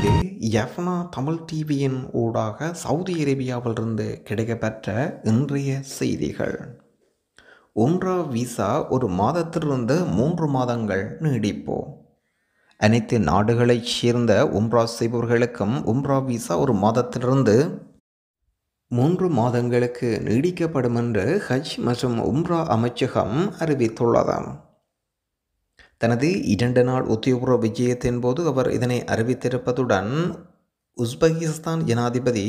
இது யஃப்னா தமிழ் டிவியின் ஊடாக சவுதி அரேபியாவிலிருந்து கிடைக்கப்பெற்ற இன்றைய செய்திகள் உம்ரா விசா ஒரு மாதத்திலிருந்து மூன்று மாதங்கள் நீடிப்பு அனைத்து நாடுகளைச் சேர்ந்த உம்ரா செய்பவர்களுக்கும் உம்ரா விசா ஒரு மாதத்திலிருந்து மூன்று மாதங்களுக்கு நீடிக்கப்படும் என்று ஹஜ் மற்றும் உம்ரா அமைச்சகம் அறிவித்துள்ளது தனது இரண்டு நாள் உத்தியோகபூர்வ விஜயத்தின் போது அவர் இதனை அறிவித்திருப்பதுடன் உஸ்பெகிஸ்தான் ஜனாதிபதி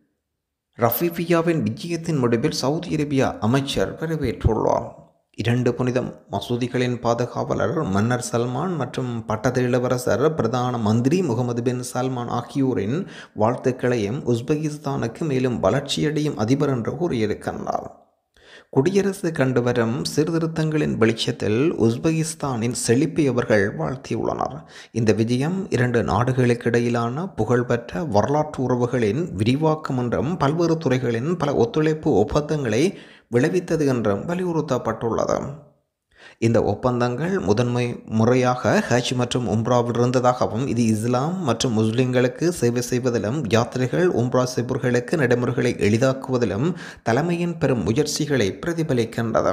ரஃபிஃபியாவின் விஜயத்தின் முடிவில் சவுதி அரேபியா அமைச்சர் வரவேற்றுள்ளார் இரண்டு புனித மசூதிகளின் பாதுகாவலர் மன்னர் சல்மான் மற்றும் பட்டத்து இளவரசர் பிரதான மந்திரி முகமது பின் சல்மான் ஆகியோரின் வாழ்த்துக்களையும் உஸ்பெகிஸ்தானுக்கு மேலும் வளர்ச்சியடையும் அதிபர் என்று கூறியிருக்கின்றார் குடியரசு கண்டுவரும் சீர்திருத்தங்களின் வெளிச்சத்தில் உஸ்பெகிஸ்தானின் செழிப்பை அவர்கள் வாழ்த்தியுள்ளனர் இந்த விஜயம் இரண்டு நாடுகளுக்கிடையிலான புகழ்பெற்ற வரலாற்று உறவுகளின் விரிவாக்கம் என்றும் பல்வேறு துறைகளின் பல ஒத்துழைப்பு ஒப்பந்தங்களை விளைவித்தது என்றும் வலியுறுத்தப்பட்டுள்ளது இந்த ஒப்பந்தங்கள் முதன்மை முறையாக ஹஜ் மற்றும் உம்ராவில் இருந்ததாகவும் இது இஸ்லாம் மற்றும் முஸ்லிம்களுக்கு சேவை செய்வதிலும் யாத்திரைகள் உம்ரா செய்பவர்களுக்கு நடைமுறைகளை எளிதாக்குவதிலும் தலைமையின் பெரும் முயற்சிகளை பிரதிபலிக்கின்றது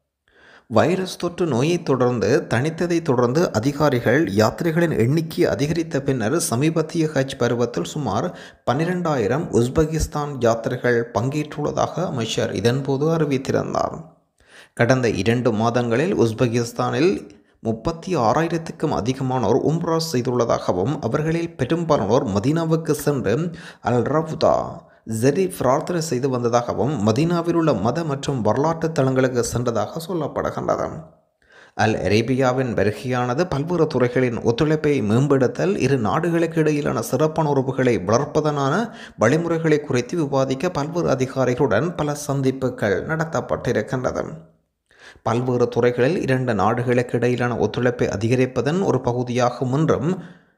வைரஸ் தொற்று நோயை தொடர்ந்து தனித்ததை தொடர்ந்து அதிகாரிகள் யாத்திரைகளின் எண்ணிக்கை அதிகரித்த பின்னர் சமீபத்திய ஹஜ் பருவத்தில் சுமார் பன்னிரெண்டாயிரம் உஸ்பெகிஸ்தான் யாத்திரைகள் பங்கேற்றுள்ளதாக அமைச்சர் இதன்போது அறிவித்திருந்தார் கடந்த இரண்டு மாதங்களில் உஸ்பெகிஸ்தானில் முப்பத்தி ஆறாயிரத்துக்கும் அதிகமானோர் உம்ரா செய்துள்ளதாகவும் அவர்களில் பெரும்பாலானோர் மதீனாவுக்கு சென்று அல் ரவ்தா ஜெரி பிரார்த்தனை செய்து வந்ததாகவும் மதீனாவில் உள்ள மத மற்றும் வரலாற்று தலங்களுக்கு சென்றதாக சொல்லப்படுகின்றது அல் அரேபியாவின் வருகையானது பல்வேறு துறைகளின் ஒத்துழைப்பை மேம்படுத்தல் இரு நாடுகளுக்கு இடையிலான சிறப்பான உறவுகளை வளர்ப்பதனான வழிமுறைகளை குறித்து விவாதிக்க பல்வேறு அதிகாரிகளுடன் பல சந்திப்புகள் நடத்தப்பட்டிருக்கின்றது பல்வேறு துறைகளில் இரண்டு நாடுகளுக்கு இடையிலான ஒத்துழைப்பை அதிகரிப்பதன் ஒரு பகுதியாகும் என்றும்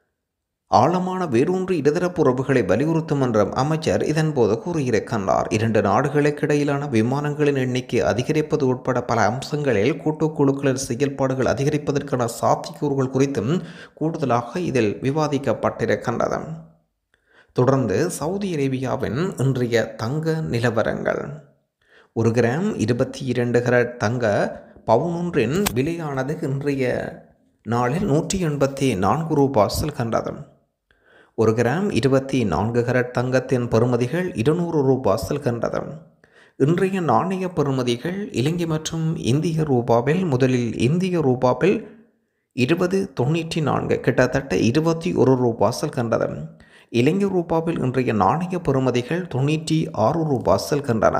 ஆழமான வேரூன்றி இருதரப்பு உறவுகளை வலியுறுத்தும் என்றும் அமைச்சர் இதன்போது கூறியிருக்கின்றார் இரண்டு நாடுகளுக்கு இடையிலான விமானங்களின் எண்ணிக்கை அதிகரிப்பது உட்பட பல அம்சங்களில் கூட்டுக்குழுக்களின் செயல்பாடுகள் அதிகரிப்பதற்கான சாத்தியக்கூறுகள் குறித்தும் கூடுதலாக இதில் விவாதிக்கப்பட்டிருக்கின்றது தொடர்ந்து சவுதி அரேபியாவின் இன்றைய தங்க நிலவரங்கள் ஒரு கிராம் இருபத்தி இரண்டு கரட் தங்க பவுனொன்றின் விலையானது இன்றைய நாளில் நூற்றி எண்பத்தி நான்கு ரூபாய் செல்கின்றது ஒரு கிராம் இருபத்தி நான்கு கரட் தங்கத்தின் பெறுமதிகள் இருநூறு ரூபாய் செல்கின்றது இன்றைய நாணய பெறுமதிகள் இலங்கை மற்றும் இந்திய ரூபாவில் முதலில் இந்திய ரூபாவில் இருபது தொண்ணூற்றி நான்கு கிட்டத்தட்ட இருபத்தி ஒரு ரூபாய் செல்கின்றது இலங்கை ரூபாவில் இன்றைய நாணய பெறுமதிகள் தொண்ணூற்றி ஆறு ரூபாய் செல்கின்றன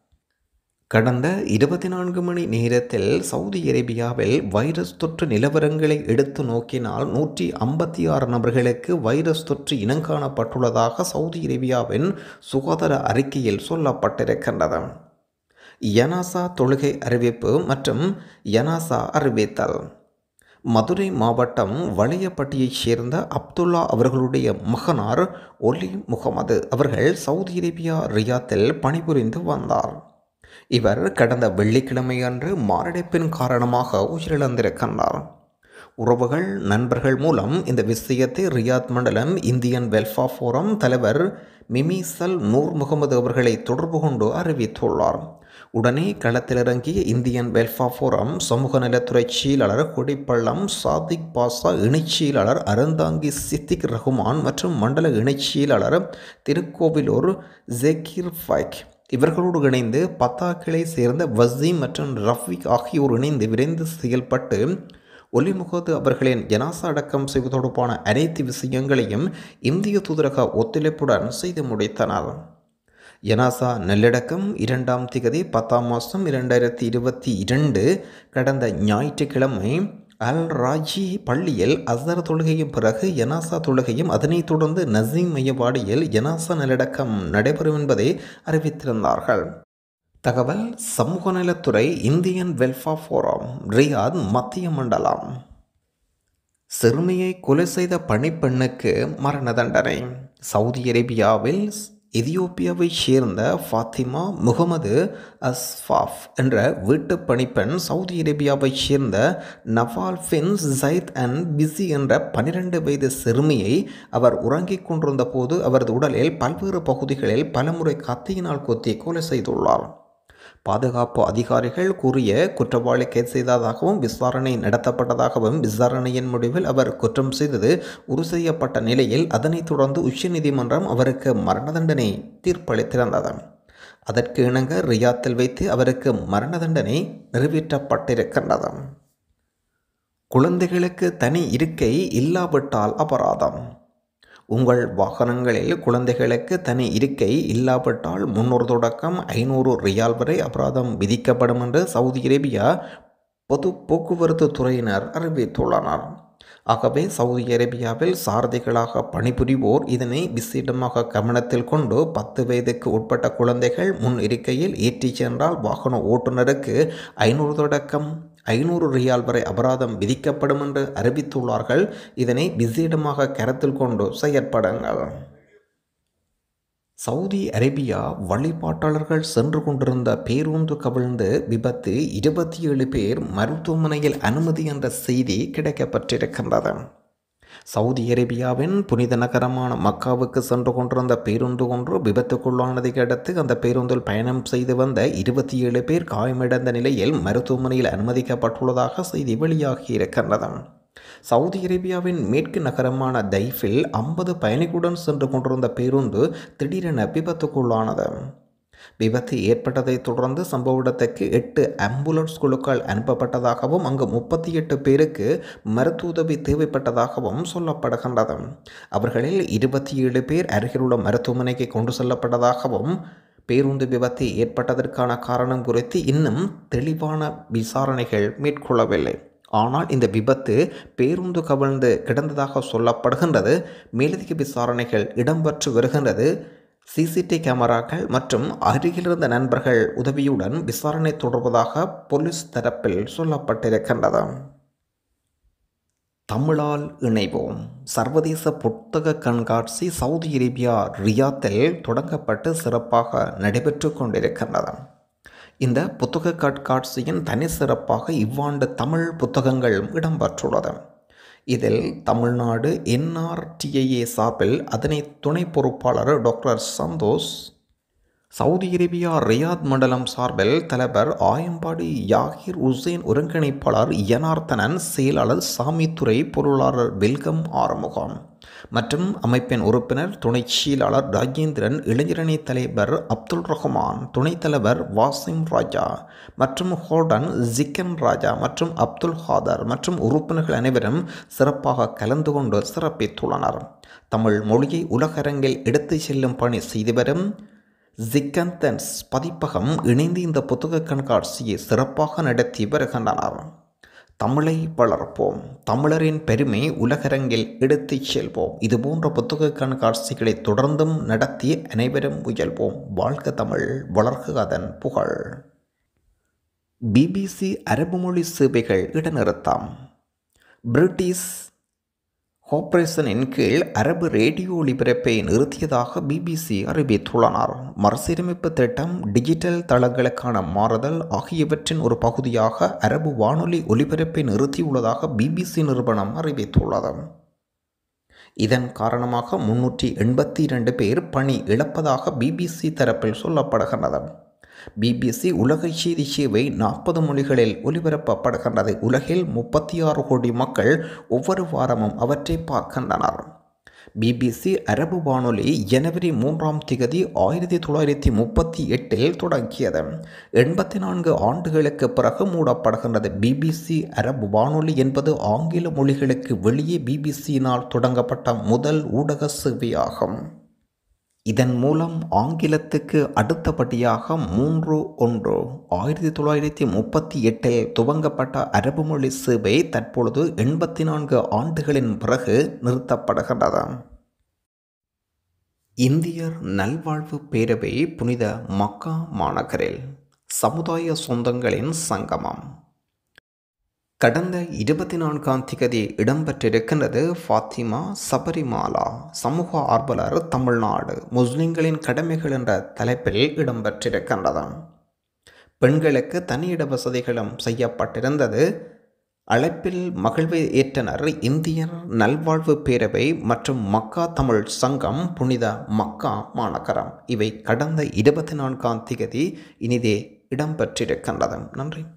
கடந்த இருபத்தி நான்கு மணி நேரத்தில் சவுதி அரேபியாவில் வைரஸ் தொற்று நிலவரங்களை எடுத்து நோக்கினால் நூற்றி ஐம்பத்தி ஆறு நபர்களுக்கு வைரஸ் தொற்று இனங்காணப்பட்டுள்ளதாக சவுதி அரேபியாவின் சுகாதார அறிக்கையில் சொல்லப்பட்டிருக்கின்றது யனாசா தொழுகை அறிவிப்பு மற்றும் யனாசா அறிவித்தல் மதுரை மாவட்டம் வளையப்பட்டியைச் சேர்ந்த அப்துல்லா அவர்களுடைய மகனார் ஒலி முகமது அவர்கள் சவுதி அரேபியா ரியாத்தில் பணிபுரிந்து வந்தார் இவர் கடந்த வெள்ளிக்கிழமை அன்று மாரடைப்பின் காரணமாக உயிரிழந்திருக்கின்றார் உறவுகள் நண்பர்கள் மூலம் இந்த விஷயத்தை ரியாத் மண்டலம் இந்தியன் வெல்ஃபேர் ஃபோரம் தலைவர் மிமிசல் நூர் முகமது அவர்களை தொடர்பு கொண்டு அறிவித்துள்ளார் உடனே களத்திலிறங்கிய இந்தியன் வெல்ஃபேர் ஃபோரம் சமூக நலத்துறை செயலாளர் கொடிப்பள்ளம் சாதிக் பாசா இணைச் செயலாளர் அறந்தாங்கி சித்திக் ரஹ்மான் மற்றும் மண்டல இணைச் செயலாளர் திருக்கோவிலூர் ஜெகீர் ஃபைக் இவர்களோடு இணைந்து பத்தாக்களை சேர்ந்த வசீம் மற்றும் ரஃபிக் ஆகியோர் இணைந்து விரைந்து செயல்பட்டு ஒலிமுகது அவர்களின் ஜனாசா அடக்கம் செய்வது தொடர்பான அனைத்து விஷயங்களையும் இந்திய தூதரக ஒத்துழைப்புடன் செய்து முடித்தனர் ஜனாசா நல்லடக்கம் இரண்டாம் திகதி பத்தாம் மாதம் இரண்டாயிரத்தி இருபத்தி இரண்டு கடந்த ஞாயிற்றுக்கிழமை அல் ராஜி பள்ளியில் அசர் தொழுகையும் பிறகு யனாசா தொழுகையும் அதனைத் தொடர்ந்து நசீம் மையவாடியில் யனாசா நல்லடக்கம் நடைபெறும் என்பதை அறிவித்திருந்தார்கள் தகவல் சமூக நலத்துறை இந்தியன் வெல்ஃபேர் ஃபோரம் ரியாத் மத்திய மண்டலம் சிறுமியை கொலை செய்த பணிப்பெண்ணுக்கு மரண தண்டனை சவுதி அரேபியாவில் எதியோப்பியாவைச் சேர்ந்த ஃபாத்திமா முகமது அஸ்ஃபாஃப் என்ற வீட்டுப் பணிப்பெண் சவுதி அரேபியாவைச் சேர்ந்த நவால் பின் ஜைத் அண்ட் பிஸி என்ற பனிரெண்டு வயது சிறுமியை அவர் உறங்கிக் கொண்டிருந்த போது அவரது உடலில் பல்வேறு பகுதிகளில் பலமுறை கத்தியினால் குத்தி கொலை செய்துள்ளார் பாதுகாப்பு அதிகாரிகள் கூறிய குற்றவாளி கைது செய்ததாகவும் விசாரணை நடத்தப்பட்டதாகவும் விசாரணையின் முடிவில் அவர் குற்றம் செய்தது உறுதி செய்யப்பட்ட நிலையில் அதனைத் தொடர்ந்து உச்சநீதிமன்றம் அவருக்கு மரண தண்டனை தீர்ப்பளித்திருந்தது அதற்கு இணங்க ரியாத்தில் வைத்து அவருக்கு மரண தண்டனை நிறைவேற்றப்பட்டிருக்கின்றது குழந்தைகளுக்கு தனி இருக்கை இல்லாவிட்டால் அபராதம் உங்கள் வாகனங்களில் குழந்தைகளுக்கு தனி இருக்கை இல்லாவிட்டால் முன்னூறு தொடக்கம் ஐநூறு ரியால் வரை அபராதம் விதிக்கப்படும் என்று சவுதி அரேபியா பொது போக்குவரத்து துறையினர் அறிவித்துள்ளனர் ஆகவே சவுதி அரேபியாவில் சாரதிகளாக பணிபுரிவோர் இதனை விசேடமாக கவனத்தில் கொண்டு பத்து வயதுக்கு உட்பட்ட குழந்தைகள் முன் இருக்கையில் ஏற்றிச் சென்றால் வாகன ஓட்டுநருக்கு ஐநூறு தொடக்கம் ஐநூறு ரியால் வரை அபராதம் விதிக்கப்படும் என்று அறிவித்துள்ளார்கள் இதனை விசேடமாக கருத்தில் கொண்டு செயற்படுங்கள் சவுதி அரேபியா வழிபாட்டாளர்கள் சென்று கொண்டிருந்த பேருந்து கவிழ்ந்து விபத்து இருபத்தி ஏழு பேர் மருத்துவமனையில் அனுமதி என்ற செய்தி கிடைக்கப்பட்டிருக்கின்றது சவுதி அரேபியாவின் புனித நகரமான மக்காவுக்கு சென்று கொண்டிருந்த பேருந்து ஒன்று விபத்துக்குள்ளானதை அடுத்து அந்த பேருந்தில் பயணம் செய்து வந்த இருபத்தி ஏழு பேர் காயமடைந்த நிலையில் மருத்துவமனையில் அனுமதிக்கப்பட்டுள்ளதாக செய்தி வெளியாகி இருக்கின்றது சவுதி அரேபியாவின் மேற்கு நகரமான தைஃபில் ஐம்பது பயணிகளுடன் சென்று கொண்டிருந்த பேருந்து திடீரென விபத்துக்குள்ளானது விபத்து ஏற்பட்டதைத் தொடர்ந்து சம்பவ இடத்துக்கு எட்டு ஆம்புலன்ஸ் குழுக்கள் அனுப்பப்பட்டதாகவும் அங்கு முப்பத்தி எட்டு பேருக்கு மருத்துவ உதவி தேவைப்பட்டதாகவும் சொல்லப்படுகின்றது அவர்களில் இருபத்தி ஏழு பேர் அருகிலுள்ள மருத்துவமனைக்கு கொண்டு செல்லப்பட்டதாகவும் பேருந்து விபத்து ஏற்பட்டதற்கான காரணம் குறித்து இன்னும் தெளிவான விசாரணைகள் மேற்கொள்ளவில்லை ஆனால் இந்த விபத்து பேருந்து கவிழ்ந்து கிடந்ததாக சொல்லப்படுகின்றது மேலதிக விசாரணைகள் இடம்பெற்று வருகின்றது சிசிடி கேமராக்கள் மற்றும் அருகிலிருந்த நண்பர்கள் உதவியுடன் விசாரணை தொடர்வதாக போலீஸ் தரப்பில் சொல்லப்பட்டிருக்கின்றது தமிழால் இணைவோம் சர்வதேச புத்தக கண்காட்சி சவுதி அரேபியா ரியாத்தில் தொடங்கப்பட்டு சிறப்பாக நடைபெற்று கொண்டிருக்கின்றது இந்த புத்தக கண்காட்சியின் தனி சிறப்பாக இவ்வாண்டு தமிழ் புத்தகங்கள் இடம்பெற்றுள்ளது இதில் தமிழ்நாடு என்ஆர்டிஐஏ சார்பில் அதனை துணை பொறுப்பாளர் doctor Santhosh Saudi Arabia Riyadh மண்டலம் சார்பில் தலைவர் ஆயம்பாடி யாகிர் உசேன் ஒருங்கிணைப்பாளர் யனார்த்தனன் செயலாளர் சாமித்துறை பொருளாளர் வெல்கம் ஆறுமுகம் மற்றும் அமைப்பின் உறுப்பினர் துணை செயலாளர் ராஜேந்திரன் இளைஞரணி தலைவர் அப்துல் ரஹ்மான் துணைத் தலைவர் வாசிம் ராஜா மற்றும் ஹோர்டன் ஜிக்கன் ராஜா மற்றும் அப்துல் ஹாதர் மற்றும் உறுப்பினர்கள் அனைவரும் சிறப்பாக கலந்து கொண்டு சிறப்பித்துள்ளனர் தமிழ் மொழியை உலகரங்கில் எடுத்துச் செல்லும் பணி செய்து வரும் ஜிக்கந்தன்ஸ் பதிப்பகம் இணைந்து இந்த புத்தக கண்காட்சியை சிறப்பாக நடத்தி வருகின்றனர் தமிழை வளர்ப்போம் தமிழரின் பெருமை உலகரங்கில் எடுத்துச் செல்வோம் இதுபோன்ற புத்தக கண்காட்சிகளை தொடர்ந்தும் நடத்தி அனைவரும் முயல்வோம் வாழ்க தமிழ் வளர்க அதன் புகழ் பிபிசி அரபு மொழி சேவைகள் இடைநிறுத்தம் பிரிட்டிஷ் கார்ப்பரேஷனின் கீழ் அரபு ரேடியோ ஒளிபரப்பை நிறுத்தியதாக பிபிசி அறிவித்துள்ளனர் மறுசீரமைப்பு திட்டம் டிஜிட்டல் தளங்களுக்கான மாறுதல் ஆகியவற்றின் ஒரு பகுதியாக அரபு வானொலி ஒலிபரப்பை நிறுத்தியுள்ளதாக பிபிசி நிறுவனம் அறிவித்துள்ளது இதன் காரணமாக முன்னூற்றி எண்பத்தி இரண்டு பேர் பணி இழப்பதாக பிபிசி தரப்பில் சொல்லப்படுகின்றது பிபிசி உலக செய்தி சேவை நாற்பது மொழிகளில் ஒலிபரப்பப்படுகின்றது உலகில் முப்பத்தி ஆறு கோடி மக்கள் ஒவ்வொரு வாரமும் அவற்றை பார்க்கின்றனர் பிபிசி அரபு வானொலி ஜனவரி மூன்றாம் திகதி ஆயிரத்தி தொள்ளாயிரத்தி முப்பத்தி எட்டில் தொடங்கியது எண்பத்தி நான்கு ஆண்டுகளுக்கு பிறகு மூடப்படுகின்றது பிபிசி அரபு வானொலி என்பது ஆங்கில மொழிகளுக்கு வெளியே பிபிசியினால் தொடங்கப்பட்ட முதல் ஊடக சேவையாகும் இதன் மூலம் ஆங்கிலத்துக்கு அடுத்தபடியாக மூன்று ஒன்று ஆயிரத்தி தொள்ளாயிரத்தி முப்பத்தி எட்டில் துவங்கப்பட்ட அரபு மொழி சேவை தற்பொழுது எண்பத்தி நான்கு ஆண்டுகளின் பிறகு நிறுத்தப்படுகின்றது இந்தியர் நல்வாழ்வு பேரவை புனித மக்கா மாநகரில் சமுதாய சொந்தங்களின் சங்கமம் கடந்த இருபத்தி நான்காம் திகதி இடம்பெற்றிருக்கின்றது ஃபாத்திமா சபரிமாலா சமூக ஆர்வலர் தமிழ்நாடு முஸ்லிம்களின் கடமைகள் என்ற தலைப்பில் இடம்பெற்றிருக்கின்றது பெண்களுக்கு தனியிட வசதிகளும் செய்யப்பட்டிருந்தது அழைப்பில் மகிழ்வை ஏற்றனர் இந்தியர் நல்வாழ்வு பேரவை மற்றும் மக்கா தமிழ் சங்கம் புனித மக்கா மாநகரம் இவை கடந்த இருபத்தி நான்காம் திகதி இனிதே இடம்பெற்றிருக்கின்றது நன்றி